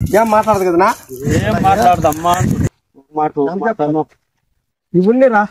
ఏం మాట్లాడదు కదనా ఏం మాట్లాడదమ్మా ఒక మాట ఒక మాట అను. ఇవన్నీ రా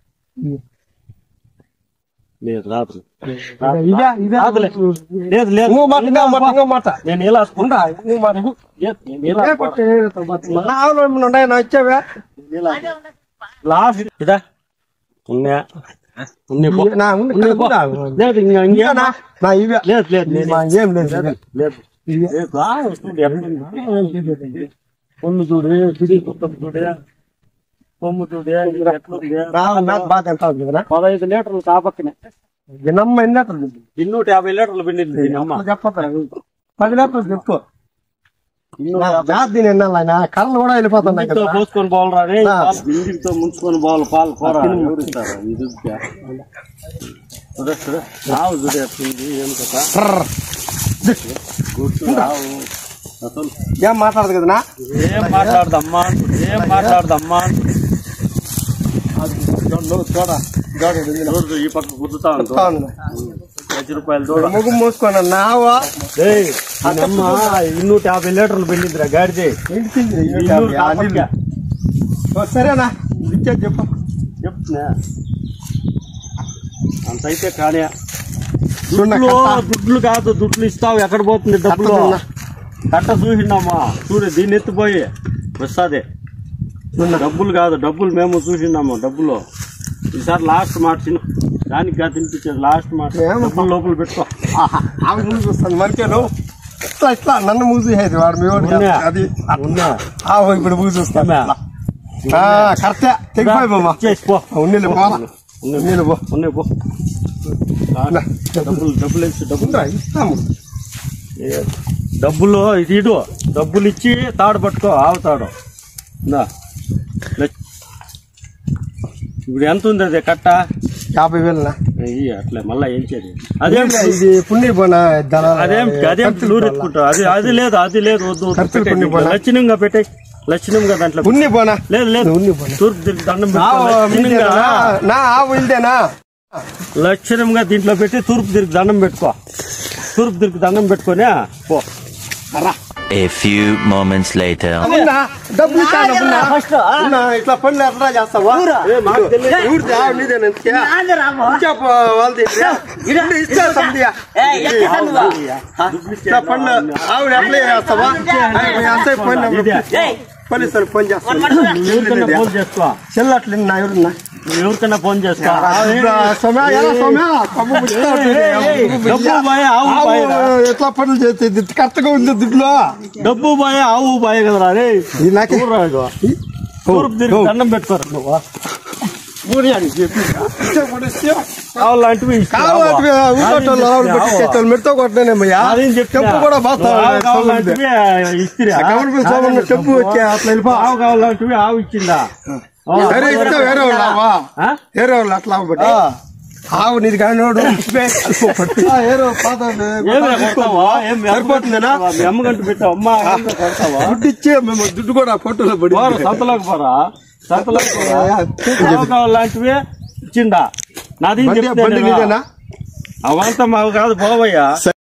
లేదు రాదు ఇదే ఇదే రాదులే. లేదు లేదు ఇంకో మాట ఇంకో మాట ఇంకో మాట నేను ఇలా ఉండా ఇంకో మాట లేదు, నేను ఇలా ఏ కొట్టు, ఏ కొట్టు. నా ఆవులు ఏమైనా ఉన్నాయా నా ఇచ్చావే లాస్ట్ ఇదా ఉన్నాయా ఉన్నాయి పో. నా ఉంది ఉన్నాయి పో. ఉందా? లేదు ఇంకా ఇంకేం ఇదేనా? నా ఇవే లేదు లేదు నేను మా ఏం లేదు ఇవే. లేదు లేదు రా, వస్తుంది, ఎట్లుంది? పొన్ను చూడే పిడి కుక్కం చూడే కొమ్ము చూడే ఎట్లుంది రా నాకు బాగా ఎంత ఉంది కదనా పదహైదు లీటర్లు కాపక్కనే వినమ్మ ఎన్ని లీటర్లు ఉంది? ఇన్నూట యాభై లీటర్లు పిండింది దీని అమ్మ అట్లా చెప్పొద్దు. పది లీటర్లు చెప్పుకో ఇన్నూట నా యాభై జాతి దీని ఎన్నాళ్ళు ఆయన కళ్ళు కూడా వెళ్ళిపోతున్నాయి ఇంటితో కదా పోసుకొని పోవాలరా రే ఆ. పాలు ఇంటితో ముంచుకొని పోవాలి పాలు కూర ఎవరు ఇస్తారు ఇది ఉత్తిగా. చూడు, చూడు. ఆవు చూడు ఎట్లుంది ఏం కథ ట్రర్. కూర్చుని ఆవు అసలు ఏం మాట్లాడదు కదనా ఏం మాట్లాడదమ్మా ఏం మాట్లాడదమ్మా చూడు చూడు ఈ పక్క గుద్దుతా ఉంది చెప్తా ఉంది. పది రూపాయలు చూడ ముగ్గు మూసుకొని నావా ఏయ్, దీని అమ్మ ఇన్నూట యాభై లీటర్లు పిండిందిరా గాడిది ఇన్నూరు కాపక్క. సరేనా ఇచ్చేది చెప్పు చెప్తున్నా అంత అయితే కానీ చూడన్నా దుడ్లు కట్ట. దుడ్లు కాదు దుడ్లు ఇస్తావు ఎక్కడ పోతుంది డబ్బులు కట్ట కట్ట చూసిండమ్మా చూడు దీన్ని ఎత్తిపోయి వస్తాది చూడన్నా. డబ్బులు కాదు డబ్బులు మేము చూసిండాము డబ్బులు ఈసారి లాస్ట్ మాట తిను దానికి కాదు తినిపించేది లాస్ట్ మాట ఏమో. డబ్బులు లోపల పెట్టుకో ఆహా, ఆమె ముందు చూస్తాను మనకేను ఇట్లా ఇట్లా నన్ను మూసేది వాడు మీ వాడు ఉన్నా. అది ఉన్నా ఆ ఇప్పుడు మూసి చూస్తాను ఉన్నా. కరెక్టే తెగిపోయి బామ్మ చేసి పో ఉన్నీళ్ళు పోవాలా ఉన్నీళ్ళు పో ఉన్నాయి పో నా, డబ్బులు డబ్బులు ఇచ్చి డబ్బులు ఉందిరా, ఇస్తాము ఏ, డబ్బులు ఇది ఇడు డబ్బులు ఇచ్చి తాడు పట్టుకో ఆవుతాడు ఇందా. లె- ఇప్పుడు ఎంత ఉంది అది కట్ట యాభై వేలునా ఇయ్యి, అట్లే మళ్ళా ఏం చేయదు అదేం ఇది పుణ్య పోనా అదేం అదేం లూరు ఎత్తుకుంటావు అది అది లేదు అది లేదు వద్దు వద్దు ఖర్చులు పెట్టేయ్. కొన్ని పోనా? లక్షణంగా పెట్టే లక్షణంగా దాంట్లో పుణ్య పోనా లేదు లేదు ఉన్ని పోనా తూర్పు తిరిగి దండం నా పెట్టుకో. లక్షణంగా మీదేనా? నా ఆవు ఇల్దేనా లక్షణంగా దీంట్లో పెట్టి తూర్పు తిరిగి దండం పెట్టుకో తూర్పు తిరిగి దండం పెట్టుకొని పో A few moments later. ఉన్నా, డబ్బులు ఇస్తాను ఉన్నా, ఇట్లా పనులు ఎట్లా చేస్తావా ఏ, మాకు తెలియదు. ఊరిది ఆవు నీదేనా ఇంతకీ? ఇచ్చాపో వాళ్ళది ఉండి ఇచ్చేస్తాందియా. ఇట్లా పనులు ఆవిడ ఎట్లా చేస్తావా అంతే పని ఇదే. పోలీసులు ఫోన్ చేస్తాను నువ్వు ఎవరికన్నా ఫోన్ చేసుకో చెల్లట్లు నా ఎవరున్నా నువ్వు ఎవరికన్నా ఫోన్ చేసుకో సొమ్యా ఎలా సొమ్యా కమ్ము పుచ్చుతా ఉంటుంది. డబ్బు బాయ్ ఆవు ఆవు బాయ్ రా. ఎట్లా పనులు చేస్తుంది కరెక్ట్గా ఉంది దుడ్లో డబ్బు బాయ్ ఆవు బాయ్ కదరా రే ఇది నాకే ఊర్రా ఇగో. తూర్పు తిరిగి దండం పెట్టుకోరు నువ్వు కావాలంటివి కావాలి ఊకొట్టోళ్ళు ఆవులు పట్టించేటోళ్ళు మెడతో కొట్టనేమయ్యా అదేం చెప్తున్నా. చెప్పు కూడా బాగా ఆవు కావాలంటివి ఇస్త్రీ గవర్నమెంట్ సోమన్న చెప్పు వచ్చే అట్లా వెళ్ళిపో ఆవు కావాలంటివి ఆవు ఇచ్చిందా వేరే ఇస్తే వేరే వాళ్ళు ఆవా ఆ? వేరే వాళ్ళు అట్లా బట్టి ఆవు నీది కానివాడు ఏరో పాత ఏమి కొడతావా? ఏం మీ అమ్మ సరిపోతుందేనా? కొడతావా? మీ అమ్మగంట పెట్టావు అమ్మ అమ్మ కొడతావా దుడ్డు ఇచ్చి మేము దుడ్డు కూడా ఫోటోలో పడి పోరా, సంతలోకి పోరా సంతలోకి పోరా ఆవు కావాలంటివి ఇచ్చిందా నాది బండి బండి నీదేనా అవంతా మాకు కాదు పోవయ్యా